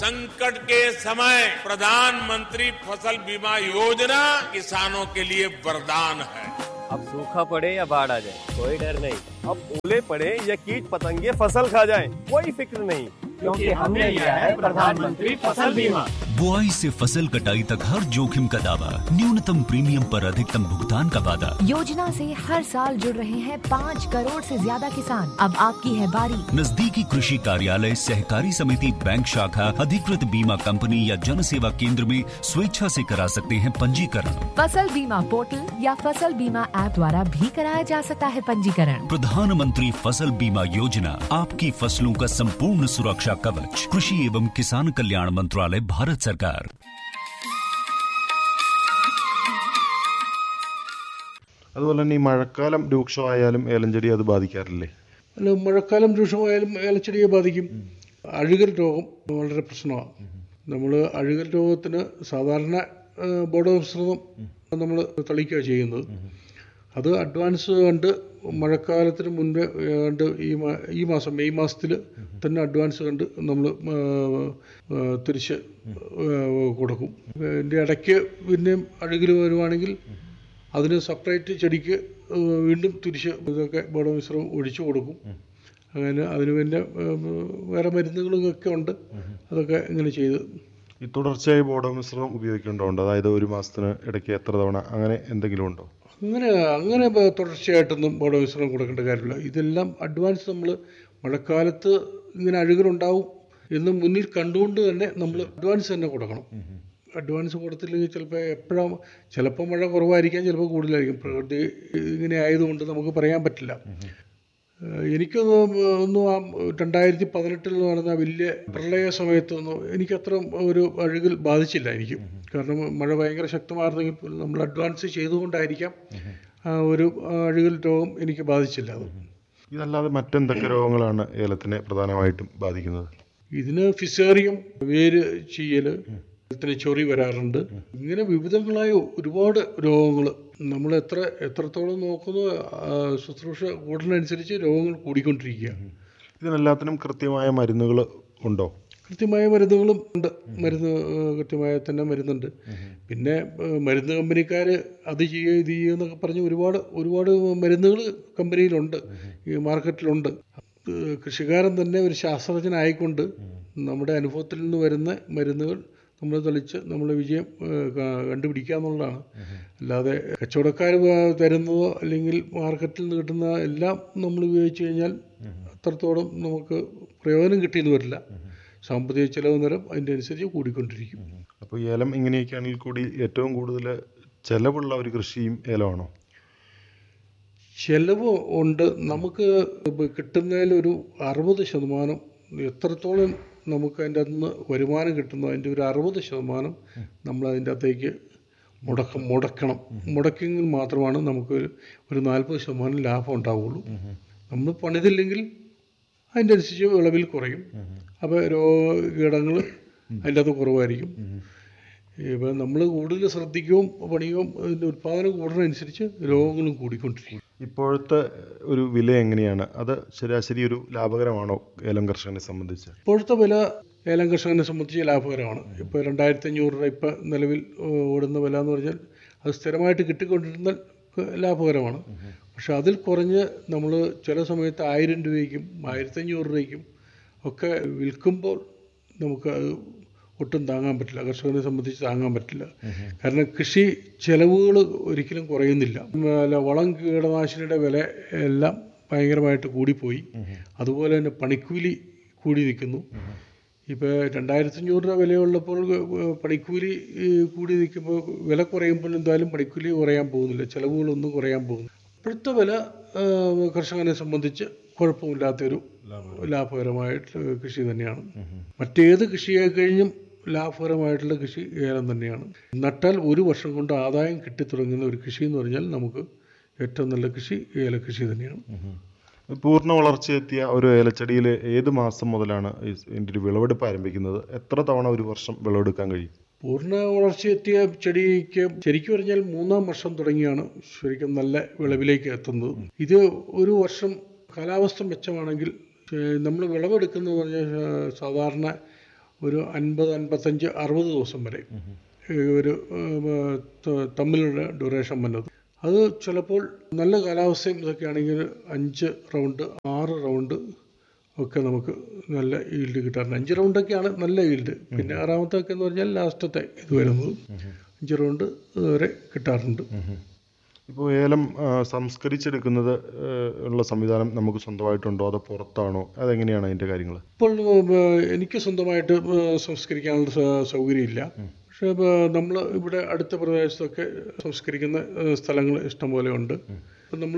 संकट के समय प्रधानमंत्री फसल बीमा योजना किसानों के लिए वरदान है अब सूखा पड़े या बाढ़ आ जाए कोई डर नहीं अब ओले पड़े या कीट पतंगे फसल खा जाए कोई फिक्र नहीं क्योंकि हमने लिया है प्रधानमंत्री फसल बीमा बुआई से फसल कटाई तक हर जोखिम का दावा न्यूनतम प्रीमियम पर अधिकतम भुगतान का वादा योजना से हर साल जुड़ रहे हैं पाँच करोड़ से ज्यादा किसान अब आपकी है बारी नजदीकी कृषि कार्यालय सहकारी समिति बैंक शाखा अधिकृत बीमा कंपनी या जन सेवा केंद्र में स्वेच्छा से करा सकते हैं पंजीकरण फसल बीमा पोर्टल या फसल बीमा ऐप द्वारा भी कराया जा सकता है पंजीकरण प्रधानमंत्री फसल बीमा योजना आपकी फसलों का संपूर्ण सुरक्षा कवच कृषि एवं किसान कल्याण मंत्रालय भारत सरकार അതുപോലെ തന്നെ ഈ മഴക്കാലം രൂക്ഷമായാലും ഏലഞ്ചെടി അത് ബാധിക്കാറില്ലേ അല്ല മഴക്കാലം രൂക്ഷമായാലും ഏലച്ചെടിയെ ബാധിക്കും അഴുകൽ രോഗം വളരെ പ്രശ്നമാണ് നമ്മൾ അഴുകൽ രോഗത്തിന് സാധാരണ ആ, ബോധമിശ്രിതം നമ്മൾ തളിക്കുക ചെയ്യുന്നത് അത് അഡ്വാൻസ് കണ്ട് മഴക്കാലത്തിന് മുൻപേ ഏതാണ്ട് ഈ മാ ഈ മാസം മെയ് മാസത്തിൽ തന്നെ അഡ്വാൻസ് കണ്ട് നമ്മൾ തിരിച്ച് ആ, കൊടുക്കും ഇതിൻ്റെ ഇടയ്ക്ക് പിന്നെയും അഴുകൽ വരുവാണെങ്കിൽ അതിന് സെപ്പറേറ്റ് ചെടിക്ക് ഏഹ് വീണ്ടും തിരിച്ച് ഇതൊക്കെ ബോധമിശ്രം ഒഴിച്ചു കൊടുക്കും അങ്ങനെ അതിന് പിന്നെ ഏഹ് വേറെ മരുന്നുകളും ഒക്കെ ഉണ്ട് അതൊക്കെ ഇങ്ങനെ ചെയ്ത് ഈ തുടർച്ചയായി ബോഡോമിശ്രം ഉപയോഗിക്കേണ്ടതുണ്ട് അതായത് ഒരു മാസത്തിന് ഇടയ്ക്ക് എത്ര തവണ അങ്ങനെ എന്തെങ്കിലും ഉണ്ടോ അങ്ങനെ അങ്ങനെ ബ- തുടർച്ചയായിട്ടൊന്നും ബോധമിശ്രം കൊടുക്കേണ്ട കാര്യമില്ല ഇതെല്ലാം അഡ്വാൻസ് നമ്മൾ മഴക്കാലത്ത് ഇങ്ങനെ അഴുകലുണ്ടാവും എന്ന് മുന്നിൽ കണ്ടുകൊണ്ട് തന്നെ നമ്മൾ അഡ്വാൻസ് തന്നെ കൊടുക്കണം അഡ്വാൻസ് കൊടുത്തില്ലെങ്കിൽ ചിലപ്പോൾ എപ്പോഴാണ് ചിലപ്പോൾ മഴ കുറവായിരിക്കാം ചിലപ്പോൾ കൂടുതലായിരിക്കും പ്രകൃതി ഇങ്ങനെ ആയതുകൊണ്ട് നമുക്ക് പറയാൻ പറ്റില്ല ഏഹ് എനിക്കൊന്ന് ഒന്നും ആ രണ്ടായിരത്തി പതിനെട്ടിൽ നടന്ന വലിയ പ്രളയ സമയത്തൊന്നും എനിക്കത്ര ഒരു അഴുകൽ ബാധിച്ചില്ല എനിക്ക് കാരണം മഴ ഭയങ്കര ശക്തമായിരുന്നെങ്കിൽ പോലും നമ്മൾ അഡ്വാൻസ് ചെയ്തുകൊണ്ടായിരിക്കാം ആ ഒരു അഴുകൽ രോഗം എനിക്ക് ബാധിച്ചില്ല അത് ഇതല്ലാതെ മറ്റെന്തൊക്കെ രോഗങ്ങളാണ് ഏലത്തിനെ പ്രധാനമായിട്ടും ബാധിക്കുന്നത് ഇതിന് ഫിസേറിയം വേര് ചീയൽ ഇതിന് ചൊറി വരാറുണ്ട് ഇങ്ങനെ വിവിധങ്ങളായ ഒരുപാട് രോഗങ്ങൾ നമ്മൾ എത്ര എത്രത്തോളം നോക്കുന്നു ആ, ശുശ്രൂഷ കൂടുന്നതനുസരിച്ച് രോഗങ്ങൾ കൂടിക്കൊണ്ടിരിക്കുക ഇതിനെല്ലാത്തിനും കൃത്യമായ മരുന്നുകൾ ഉണ്ടോ കൃത്യമായ മരുന്നുകളും ഉണ്ട് മരുന്ന് ഏഹ്, കൃത്യമായ തന്നെ മരുന്നുണ്ട് പിന്നെ ഏഹ്, മരുന്ന് കമ്പനിക്കാർ അത് ചെയ്യുക ഇത് ചെയ്യുക എന്നൊക്കെ പറഞ്ഞ് ഒരുപാട് ഒരുപാട് മരുന്നുകൾ കമ്പനിയിലുണ്ട് ഈ മാർക്കറ്റിലുണ്ട് ഏഹ്, കൃഷിക്കാരൻ തന്നെ ഒരു ശാസ്ത്രജ്ഞനായിക്കൊണ്ട് നമ്മുടെ അനുഭവത്തിൽ നിന്ന് വരുന്ന മരുന്നുകൾ നമ്മൾ തളിച്ച് നമ്മൾ വിജയം ഏഹ്, ക- കണ്ടുപിടിക്കുക എന്നുള്ളതാണ് അല്ലാതെ കച്ചവടക്കാർ തരുന്നതോ അല്ലെങ്കിൽ മാർക്കറ്റിൽ നിന്ന് കിട്ടുന്ന എല്ലാം നമ്മൾ ഉപയോഗിച്ച് കഴിഞ്ഞാൽ അത്രത്തോളം നമുക്ക് പ്രയോജനം കിട്ടിയെന്ന് വരില്ല സാമ്പത്തിക ചെലവ് നിരം അതിൻ്റെ അനുസരിച്ച് കൂടിക്കൊണ്ടിരിക്കും അപ്പോൾ ഏലം ഇങ്ങനെയൊക്കെയാണെങ്കിൽ കൂടി ഏറ്റവും കൂടുതൽ ചെലവുള്ള ഒരു കൃഷിയും ഏലമാണോ ചെലവ് ഉണ്ട് നമുക്ക് ഇപ്പൊ കിട്ടുന്നതിലൊരു അറുപത് ശതമാനം എത്രത്തോളം നമുക്ക് അതിൻ്റെ അകത്ത് നിന്ന് വരുമാനം കിട്ടുന്നു അതിൻ്റെ ഒരു അറുപത് ശതമാനം നമ്മൾ അതിൻ്റെ അകത്തേക്ക് മുടക്കം മുടക്കണം മുടക്കിയെങ്കിൽ മാത്രമാണ് നമുക്ക് ഒരു- ഒരു നാൽപ്പത് ശതമാനം ലാഭം ഉണ്ടാവുള്ളൂ നമ്മൾ പണിതില്ലെങ്കിൽ അതിൻ്റെ അനുസരിച്ച് വിളവിൽ കുറയും അപ്പോൾ രോഗകീടങ്ങൾ അതിൻ്റെ അകത്ത് കുറവായിരിക്കും ഇപ്പം നമ്മൾ കൂടുതൽ ശ്രദ്ധിക്കുകയും പണിയുകയും അതിൻ്റെ ഉൽപ്പാദനം കൂടുന്നതനുസരിച്ച് രോഗങ്ങളും കൂടിക്കൊണ്ടിരിക്കും ഇപ്പോഴത്തെ ഒരു വില എങ്ങനെയാണ് അത് ശരാശരി ഒരു ലാഭകരമാണോ ഏലം കർഷകനെ സംബന്ധിച്ച് ഇപ്പോഴത്തെ വില ഏലം കർഷകനെ സംബന്ധിച്ച് ലാഭകരമാണ് ഇപ്പോൾ രണ്ടായിരത്തി അഞ്ഞൂറ് രൂപ ഇപ്പം നിലവിൽ ഏഹ്, ഓടുന്ന വില എന്ന് പറഞ്ഞാൽ അത് സ്ഥിരമായിട്ട് കിട്ടിക്കൊണ്ടിരുന്നാൽ ക- ലാഭകരമാണ് പക്ഷെ അതിൽ കുറഞ്ഞ് നമ്മൾ ചില സമയത്ത് ആയിരം രൂപയ്ക്കും ആയിരത്തഞ്ഞൂറ് രൂപയ്ക്കും ഒക്കെ വിൽക്കുമ്പോൾ നമുക്ക് അത് ഒട്ടും താങ്ങാൻ പറ്റില്ല കർഷകനെ സംബന്ധിച്ച് താങ്ങാൻ പറ്റില്ല കാരണം കൃഷി ചെലവുകൾ ഒരിക്കലും കുറയുന്നില്ല ഉം, അല്ല വളം കീടനാശിനിയുടെ വില എല്ലാം ഭയങ്കരമായിട്ട് കൂടിപ്പോയി അതുപോലെ തന്നെ പണിക്കൂലി കൂടി നിൽക്കുന്നു ഇപ്പോൾ രണ്ടായിരത്തി അഞ്ഞൂറ് രൂപ വിലയുള്ളപ്പോൾ ഏഹ്, പണിക്കൂലി ഏഹ്, കൂടി നിൽക്കുമ്പോൾ വില കുറയുമ്പോൾ എന്തായാലും പണിക്കൂലി കുറയാൻ പോകുന്നില്ല ചിലവുകളൊന്നും കുറയാൻ പോകുന്നു ഇപ്പോഴത്തെ വില ഏഹ്, കർഷകനെ സംബന്ധിച്ച് കുഴപ്പമില്ലാത്തൊരു ലാഭകരമായിട്ടുള്ള കൃഷി തന്നെയാണ് മറ്റേത് കൃഷിയെ കഴിഞ്ഞും ലാഭകരമായിട്ടുള്ള കൃഷി ഏലം തന്നെയാണ് നട്ടാൽ ഒരു വർഷം കൊണ്ട് ആദായം കിട്ടിത്തുടങ്ങുന്ന ഒരു കൃഷി എന്ന് പറഞ്ഞാൽ നമുക്ക് ഏറ്റവും നല്ല കൃഷി ഏലകൃഷി തന്നെയാണ് പൂർണ്ണ വളർച്ചയെത്തിയ ഒരു ഏലച്ചെടിയിൽ ഏത് മാസം മുതലാണ് ഈ- ഇതിൻ്റെ ഒരു വിളവെടുപ്പ് ആരംഭിക്കുന്നത് എത്ര തവണ ഒരു വർഷം വിളവെടുക്കാൻ കഴിയും പൂർണ്ണ വളർച്ചയെത്തിയ ചെടിക്ക് ശരിക്കും പറഞ്ഞാൽ മൂന്നാം വർഷം തുടങ്ങിയാണ് ശരിക്കും നല്ല വിളവിലേക്ക് എത്തുന്നത് ഇത് ഒരു വർഷം കാലാവസ്ഥ മെച്ചമാണെങ്കിൽ നമ്മൾ വിളവെടുക്കുന്നത് പറഞ്ഞാൽ ഏഹ്, സാധാരണ ഒരു അൻപത് അൻപത്തഞ്ച് അറുപത് ദിവസം വരെ ഈ ഒരു ഉം, ത- തമ്മിലുള്ള ഡ്യൂറേഷൻ വന്നത് അത് ചിലപ്പോൾ നല്ല കാലാവസ്ഥയും ഇതൊക്കെ ആണെങ്കിൽ അഞ്ച് റൗണ്ട് ആറ് റൗണ്ട് ഒക്കെ നമുക്ക് നല്ല ഈൽഡ് കിട്ടാറുണ്ട് അഞ്ച് റൗണ്ടൊക്കെയാണ് നല്ല ഈൽഡ് പിന്നെ ആറാമത്തെ ഒക്കെ എന്ന് പറഞ്ഞാൽ ലാസ്റ്റത്തെ ഇത് വരുന്നത് അഞ്ച് റൗണ്ട് വരെ കിട്ടാറുണ്ട് ഇപ്പോൾ ഏലം ആ, സംസ്കരിച്ചെടുക്കുന്നത് ആ, ഉള്ള സംവിധാനം നമുക്ക് സ്വന്തമായിട്ടുണ്ടോ അതോ പുറത്താണോ അതെങ്ങനെയാണ് അതിൻ്റെ കാര്യങ്ങൾ ഇപ്പോൾ ഏർ, എനിക്ക് സ്വന്തമായിട്ട് ഏർ, സംസ്കരിക്കാനുള്ള സ- സൗകര്യമില്ല പക്ഷേ നമ്മൾ ഇവിടെ അടുത്ത പ്രദേശത്തൊക്കെ സംസ്കരിക്കുന്ന സ്ഥലങ്ങൾ ഇഷ്ടംപോലെ ഉണ്ട് അപ്പം നമ്മൾ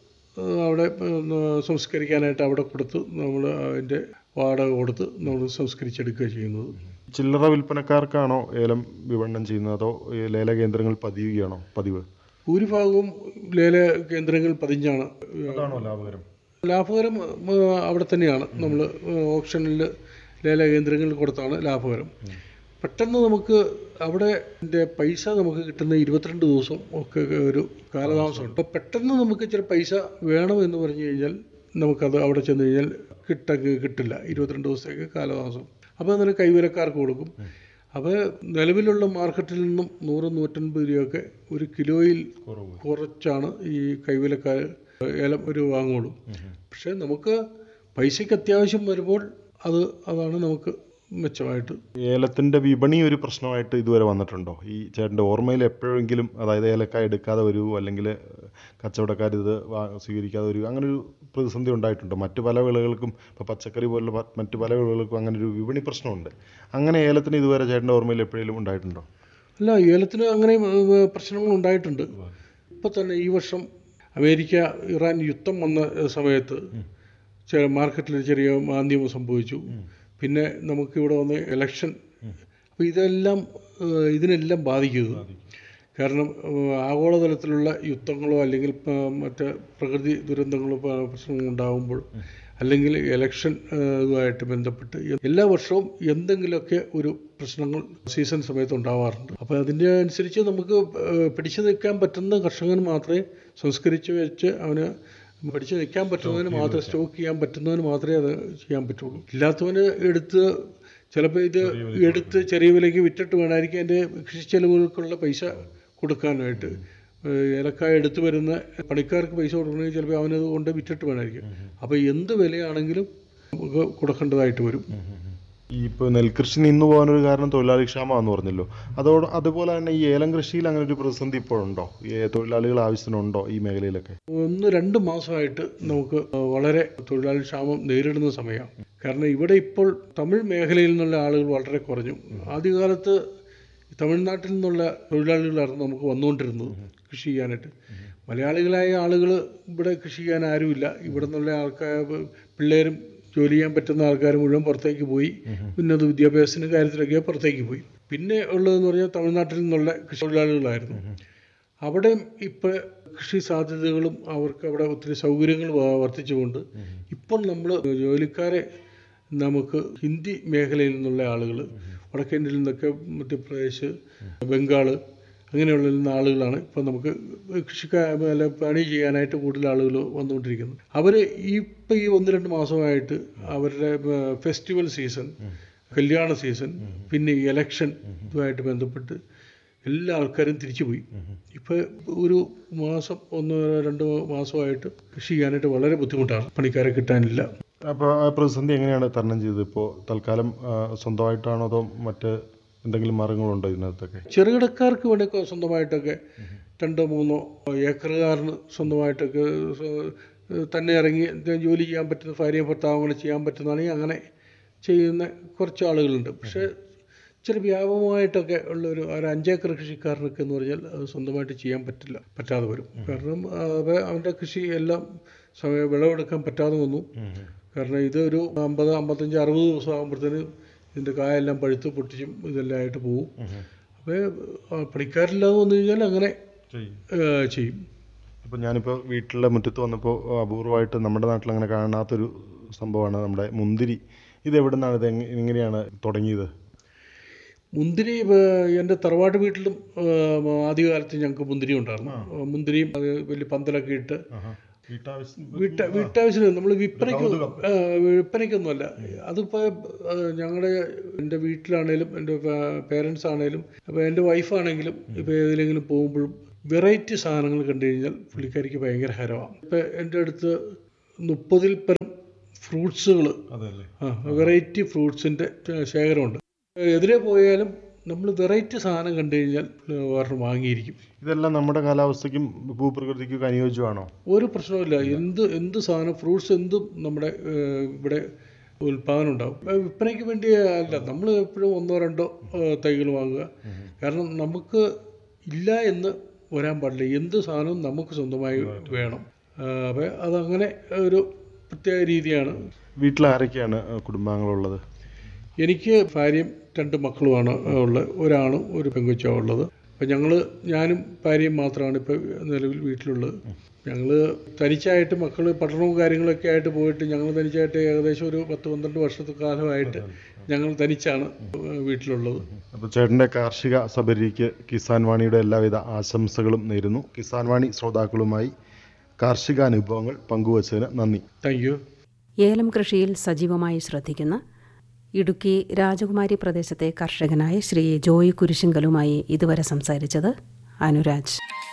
അവിടെ ഏർ, സംസ്കരിക്കാനായിട്ട് അവിടെ കൊടുത്ത് നമ്മൾ അതിൻ്റെ വാടക കൊടുത്ത് നമ്മൾ സംസ്കരിച്ചെടുക്കുക ചെയ്യുന്നത് ചില്ലറ വിൽപ്പനക്കാർക്കാണോ ഏലം വിപണനം ചെയ്യുന്നത് അതോ ഈ ലേല കേന്ദ്രങ്ങൾ പതിയുകയാണോ പതിവ് ഭൂരിഭാഗവും ലേല കേന്ദ്രങ്ങൾ പതിഞ്ഞാണ് അതാണോ ലാഭകരം ലാഭകരം ഏർ, അവിടെ തന്നെയാണ് നമ്മൾ ഓപ്ഷനിൽ ലേല കേന്ദ്രങ്ങളിൽ കൊടുത്താണ് ലാഭകരം പെട്ടെന്ന് നമുക്ക് അവിടെ ൻ്റെ പൈസ നമുക്ക് കിട്ടുന്ന ഇരുപത്തിരണ്ട് ദിവസം ഒക്കെ ഒരു കാലതാമസമുണ്ട് അപ്പോൾ പെട്ടെന്ന് നമുക്ക് ചില പൈസ വേണം എന്ന് പറഞ്ഞു കഴിഞ്ഞാൽ നമുക്കത് അവിടെ ചെന്ന് കഴിഞ്ഞാൽ കിട്ട കിട്ടില്ല ഇരുപത്തിരണ്ട് ദിവസത്തേക്ക് കാലതാമസം അപ്പോൾ അതിന് കൈവിലക്കാർക്ക് കൊടുക്കും അപ്പോൾ നിലവിലുള്ള മാർക്കറ്റിൽ നിന്നും നൂറ് നൂറ്റൻപത് രൂപയൊക്കെ ഒരു കിലോയിൽ കുറച്ചാണ് ഈ കൈവിലക്കാർ ഏലം ഒരു വാങ്ങുള്ളൂ പക്ഷേ നമുക്ക് പൈസയ്ക്ക് അത്യാവശ്യം വരുമ്പോൾ അത് അതാണ് നമുക്ക് മെച്ചമായിട്ട് ഏലത്തിൻ്റെ വിപണി ഒരു പ്രശ്നമായിട്ട് ഇതുവരെ വന്നിട്ടുണ്ടോ ഈ ചേട്ടൻ്റെ ഓർമ്മയിൽ എപ്പോഴെങ്കിലും അതായത് ഏലക്കായ എടുക്കാതെ വരൂ അല്ലെങ്കിൽ കച്ചവടക്കാർ ഇത് വാ- സ്വീകരിക്കാതെ വരൂ അങ്ങനെ ഒരു പ്രതിസന്ധി ഉണ്ടായിട്ടുണ്ടോ മറ്റു പല വിളകൾക്കും ഇപ്പോൾ പച്ചക്കറി പോലുള്ള പ- മറ്റു പല വിളകൾക്കും അങ്ങനെ ഒരു വിപണി പ്രശ്നമുണ്ട് അങ്ങനെ ഏലത്തിന് ഇതുവരെ ചേട്ടൻ്റെ ഓർമ്മയിൽ എപ്പോഴെങ്കിലും ഉണ്ടായിട്ടുണ്ടോ അല്ല ഏലത്തിന് അങ്ങനെ ഏർ, പ്രശ്നങ്ങൾ ഉണ്ടായിട്ടുണ്ട് ഇപ്പോൾ തന്നെ ഈ വർഷം അമേരിക്ക ഇറാൻ യുദ്ധം വന്ന ഏർ, സമയത്ത് ചില മാർക്കറ്റിൽ ചെറിയ മാന്ദ്യം സംഭവിച്ചു പിന്നെ നമുക്കിവിടെ വന്ന് ഇലക്ഷൻ അപ്പോൾ ഇതെല്ലാം ഏർ, ഇതിനെല്ലാം ബാധിക്കുന്നത് കാരണം ഏർ, ആഗോളതലത്തിലുള്ള യുദ്ധങ്ങളോ അല്ലെങ്കിൽ പ- മറ്റ് പ്രകൃതി ദുരന്തങ്ങളോ പ- പ്രശ്നങ്ങളോ ഉണ്ടാകുമ്പോൾ അല്ലെങ്കിൽ ഇലക്ഷൻ ഏർ, ഇതുമായിട്ട് ബന്ധപ്പെട്ട് എല്ലാ വർഷവും എന്തെങ്കിലുമൊക്കെ ഒരു പ്രശ്നങ്ങൾ സീസൺ സമയത്ത് ഉണ്ടാവാറുണ്ട് അപ്പോൾ അതിൻ്റെ അനുസരിച്ച് നമുക്ക് ഏർ, പിടിച്ചു നിൽക്കാൻ പറ്റുന്ന കർഷകന് മാത്രമേ സംസ്കരിച്ച് വെച്ച് അവന് പിടിച്ചു നിൽക്കാൻ പറ്റുന്നതിന് മാത്രമേ സ്റ്റോക്ക് ചെയ്യാൻ പറ്റുന്നതിന് മാത്രമേ അത് ചെയ്യാൻ പറ്റുള്ളൂ ഇല്ലാത്തവന് എടുത്ത് ചിലപ്പോൾ ഇത് എടുത്ത് ചെറിയ വിലയ്ക്ക് വിറ്റിട്ട് വേണമായിരിക്കും അതിൻ്റെ കൃഷി ചെലവുകൾക്കുള്ള പൈസ കൊടുക്കാനായിട്ട് ഏഹ് ഏലക്കായ എടുത്തു വരുന്ന പണിക്കാർക്ക് പൈസ കൊടുക്കണമെങ്കിൽ ചിലപ്പോൾ അവനത് കൊണ്ട് വിറ്റിട്ട് വേണമായിരിക്കും അപ്പോൾ എന്ത് വിലയാണെങ്കിലും നമുക്ക് കൊടുക്കേണ്ടതായിട്ട് വരും ഈ ഇപ്പോൾ നെൽകൃഷി നിന്നു പോകാനൊരു കാരണം തൊഴിലാളി ക്ഷാമമാണെന്ന് പറഞ്ഞല്ലോ അതോട് അതുപോലെ തന്നെ ഈ ഏലം കൃഷിയിൽ അങ്ങനെ ഒരു പ്രതിസന്ധി ഇപ്പോഴുണ്ടോ ഈ തൊഴിലാളികൾ ആവശ്യത്തിനുണ്ടോ ഈ മേഖലയിലൊക്കെ ഒന്ന് രണ്ട് മാസമായിട്ട് നമുക്ക് വളരെ തൊഴിലാളി ക്ഷാമം നേരിടുന്ന സമയമാണ് കാരണം ഇവിടെ ഇപ്പോൾ തമിഴ് മേഖലയിൽ നിന്നുള്ള ആളുകൾ വളരെ കുറഞ്ഞു ആദ്യകാലത്ത് തമിഴ്നാട്ടിൽ നിന്നുള്ള തൊഴിലാളികളായിരുന്നു നമുക്ക് വന്നുകൊണ്ടിരുന്നത് കൃഷി ചെയ്യാനായിട്ട് മലയാളികളായ ആളുകൾ ഇവിടെ കൃഷി ചെയ്യാൻ ആരുമില്ല ഇവിടെ നിന്നുള്ള ആൾക്കാർ പിള്ളേരും ജോലി ചെയ്യാൻ പറ്റുന്ന ആൾക്കാർ മുഴുവൻ പുറത്തേക്ക് പോയി ഉന്നത വിദ്യാഭ്യാസത്തിൻ്റെ കാര്യത്തിലൊക്കെ പുറത്തേക്ക് പോയി പിന്നെ ഉള്ളതെന്ന് പറഞ്ഞാൽ തമിഴ്നാട്ടിൽ നിന്നുള്ള കൃഷി തൊഴിലാളികളായിരുന്നു അവിടെ ഇപ്പോൾ കൃഷി സാധ്യതകളും അവർക്ക് അവിടെ ഒത്തിരി സൗകര്യങ്ങൾ വ- വർദ്ധിച്ചുകൊണ്ട് ഇപ്പോൾ നമ്മൾ ജോലിക്കാരെ നമുക്ക് ഹിന്ദി മേഖലയിൽ നിന്നുള്ള ആളുകൾ വടക്കേന്ത്യയിൽ നിന്നൊക്കെ മധ്യപ്രദേശ് ബംഗാൾ അങ്ങനെയുള്ള നിന്ന് ആളുകളാണ് ഇപ്പോൾ നമുക്ക് കൃഷിക്കാ അല്ല പണി ചെയ്യാനായിട്ട് കൂടുതൽ ആളുകൾ വന്നുകൊണ്ടിരിക്കുന്നത് അവർ ഇപ്പോൾ ഈ ഒന്ന് രണ്ട് മാസമായിട്ട് അവരുടെ ഫെസ്റ്റിവൽ സീസൺ കല്യാണ സീസൺ പിന്നെ ഈ ഇലക്ഷൻ ഇതുമായിട്ട് ബന്ധപ്പെട്ട് എല്ലാ ആൾക്കാരും തിരിച്ചുപോയി ഇപ്പോൾ ഒരു മാസം ഒന്ന് രണ്ട് മാസമായിട്ട് കൃഷി ചെയ്യാനായിട്ട് വളരെ ബുദ്ധിമുട്ടാണ് പണിക്കാരെ കിട്ടാനില്ല അപ്പോൾ ആ പ്രതിസന്ധി എങ്ങനെയാണ് തരണം ചെയ്തത് ഇപ്പോൾ തൽക്കാലം ആ, സ്വന്തമായിട്ടാണോ അതോ മറ്റ് എന്തെങ്കിലും മാർഗങ്ങളുണ്ടോ ഇതിനകത്തൊക്കെ ചെറുകിടക്കാർക്ക് വേണ്ടിയൊക്കെ സ്വന്തമായിട്ടൊക്കെ രണ്ടോ മൂന്നോ ഏക്കറുകാരന് സ്വന്തമായിട്ടൊക്കെ സ്വ- തന്നെ ഇറങ്ങി ജോലി ചെയ്യാൻ പറ്റുന്ന ഭാര്യയും ഭർത്താവും കൂടെ ചെയ്യാൻ പറ്റുന്നതാണെങ്കിൽ അങ്ങനെ ചെയ്യുന്ന കുറച്ച് ആളുകളുണ്ട് പക്ഷേ ഇച്ചിരി വ്യാപകമായിട്ടൊക്കെ ഉള്ള ഒരു ഒരു അഞ്ചേക്കർ കൃഷിക്കാരനൊക്കെ എന്ന് പറഞ്ഞാൽ അത് സ്വന്തമായിട്ട് ചെയ്യാൻ പറ്റില്ല പറ്റാതെ വരും കാരണം അത് അവൻ്റെ കൃഷി എല്ലാം സമയം വിളവെടുക്കാൻ പറ്റാതെ വന്നു കാരണം ഇത് ഒരു അമ്പത് അമ്പത്തഞ്ച് അറുപത് ദിവസം ആകുമ്പോഴത്തേന് ഇതിൻ്റെ കായെല്ലാം പഴുത്ത് പൊട്ടിച്ചും ഇതെല്ലാം ആയിട്ട് പോകും അപ്പോൾ പണിക്കാരില്ലാതെ വന്നു കഴിഞ്ഞാൽ അങ്ങനെ ഏഹ്, ചെയ്യും അപ്പോൾ ഞാനിപ്പോൾ വീട്ടിലെ മുറ്റത്ത് വന്നപ്പോൾ അപൂർവമായിട്ട് നമ്മുടെ നാട്ടിൽ അങ്ങനെ കാണാത്തൊരു സംഭവമാണ് നമ്മുടെ മുന്തിരി ഇത് എവിടെ നിന്നാണ് ഇത് എങ്ങ- എങ്ങനെയാണ് തുടങ്ങിയത് മുന്തിരി ഏഹ്, എൻ്റെ തറവാട് വീട്ടിലും ഏഹ്, ആദ്യകാലത്ത് ഞങ്ങൾക്ക് മുന്തിരി ഉണ്ടായിരുന്നു ഏഹ്, മുന്തിരിയും അത് വലിയ പന്തലൊക്കെ ഇട്ട് വീട്ട വീട്ടാവശ്യത്തിന് നമ്മൾ വിൽപ്പനയ്ക്ക് ആ, വിൽപ്പനയ്ക്കൊന്നുമല്ല അതിപ്പോൾ ഞങ്ങളുടെ എൻ്റെ വീട്ടിലാണേലും എൻ്റെ പേരൻസ് ആണേലും അപ്പോൾ എൻ്റെ വൈഫാണെങ്കിലും ഇപ്പോൾ ഏതിലെങ്കിലും പോകുമ്പോഴും വെറൈറ്റി സാധനങ്ങൾ കണ്ടു കഴിഞ്ഞാൽ പുള്ളിക്കാരിക്ക് ഭയങ്കര ഹരമാണ് ഇപ്പം എൻ്റെ അടുത്ത് മുപ്പതിൽ പരം ഫ്രൂട്ട്സുകൾ അതല്ലേ ആ വെറൈറ്റി ഫ്രൂട്ട്സിൻ്റെ ശേഖരമുണ്ട് എതിരെ പോയാലും നമ്മൾ വെറൈറ്റി സാധനം കണ്ടു കഴിഞ്ഞാൽ വേറെ വാങ്ങിയിരിക്കും ഇതെല്ലാം നമ്മുടെ കാലാവസ്ഥയ്ക്കും ഭൂപ്രകൃതിക്കും അനുയോജ്യമാണോ ഒരു പ്രശ്നവുമില്ല എന്ത് എന്ത് സാധനം ഫ്രൂട്ട്സ് എന്തും നമ്മുടെ ഏഹ്, ഇവിടെ ഉൽപ്പാദനം ഉണ്ടാവും ഏഹ്, വിൽപ്പനയ്ക്ക് വേണ്ടി അല്ല നമ്മൾ എപ്പോഴും ഒന്നോ രണ്ടോ ഏഹ്, തൈകൾ വാങ്ങുക കാരണം നമുക്ക് ഇല്ല എന്ന് വരാൻ പാടില്ല എന്ത് സാധനവും നമുക്ക് സ്വന്തമായി വേണം അപ്പോൾ അതങ്ങനെ ഒരു പ്രത്യേക രീതിയാണ് വീട്ടിൽ ആരൊക്കെയാണ് ആ, കുടുംബാംഗങ്ങളുള്ളത് എനിക്ക് ഭാര്യയും രണ്ട് മക്കളുമാണ് ഉള്ളത് ഒരാണും ഒരു പെങ്കൊച്ചുമാണ് ഉള്ളത് അപ്പം ഞങ്ങൾ ഞാനും ഭാര്യയും മാത്രമാണ് ഇപ്പോൾ നിലവിൽ വീട്ടിലുള്ളത് ഞങ്ങൾ തനിച്ചായിട്ട് മക്കൾ പഠനവും കാര്യങ്ങളൊക്കെ ആയിട്ട് പോയിട്ട് ഞങ്ങൾ തനിച്ചായിട്ട് ഏകദേശം ഒരു പത്ത് പന്ത്രണ്ട് വർഷത്തെ കാലമായിട്ട് ഞങ്ങൾ തനിച്ചാണ് വീട്ടിലുള്ളത് അപ്പോൾ ചേട്ടൻ്റെ കാർഷിക സബരിക്ക് കിസാൻ വാണിയുടെ എല്ലാവിധ ആശംസകളും നേരുന്നു കിസാൻ വാണി ശ്രോതാക്കളുമായി കാർഷിക അനുഭവങ്ങൾ പങ്കുവച്ചതിന് നന്ദി താങ്ക് യു ഏലം കൃഷിയിൽ സജീവമായി ശ്രദ്ധിക്കുന്ന ഇടുക്കി രാജകുമാരി പ്രദേശത്തെ കർഷകനായ ശ്രീ ജോയ് കുരിശിങ്കലുമായി ഇതുവരെ സംസാരിച്ചത് അനുരാജ്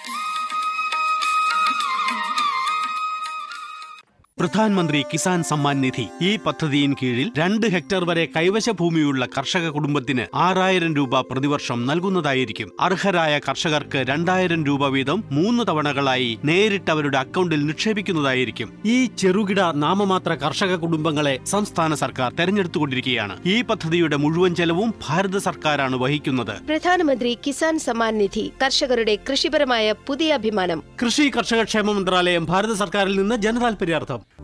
പ്രധാൻമന്ത്രി കിസാൻ സമ്മാൻ നിധി ഈ പദ്ധതിയിൻ കീഴിൽ രണ്ട് ഹെക്ടർ വരെ കൈവശ ഭൂമിയുള്ള കർഷക കുടുംബത്തിന് ആറായിരം രൂപ പ്രതിവർഷം നൽകുന്നതായിരിക്കും അർഹരായ കർഷകർക്ക് രണ്ടായിരം രൂപ വീതം മൂന്ന് തവണകളായി നേരിട്ട് അവരുടെ അക്കൗണ്ടിൽ നിക്ഷേപിക്കുന്നതായിരിക്കും ഈ ചെറുകിട നാമമാത്ര കർഷക കുടുംബങ്ങളെ സംസ്ഥാന സർക്കാർ തെരഞ്ഞെടുത്തുകൊണ്ടിരിക്കുകയാണ് ഈ പദ്ധതിയുടെ മുഴുവൻ ചെലവും ഭാരത സർക്കാരാണ് വഹിക്കുന്നത് പ്രധാനമന്ത്രി കിസാൻ സമ്മാൻ നിധി കർഷകരുടെ കൃഷിപരമായ പുതിയ അഭിമാനം കൃഷി കർഷക ക്ഷേമ മന്ത്രാലയം ഭാരത സർക്കാരിൽ നിന്ന് ജനതാൽപര്യാർത്ഥം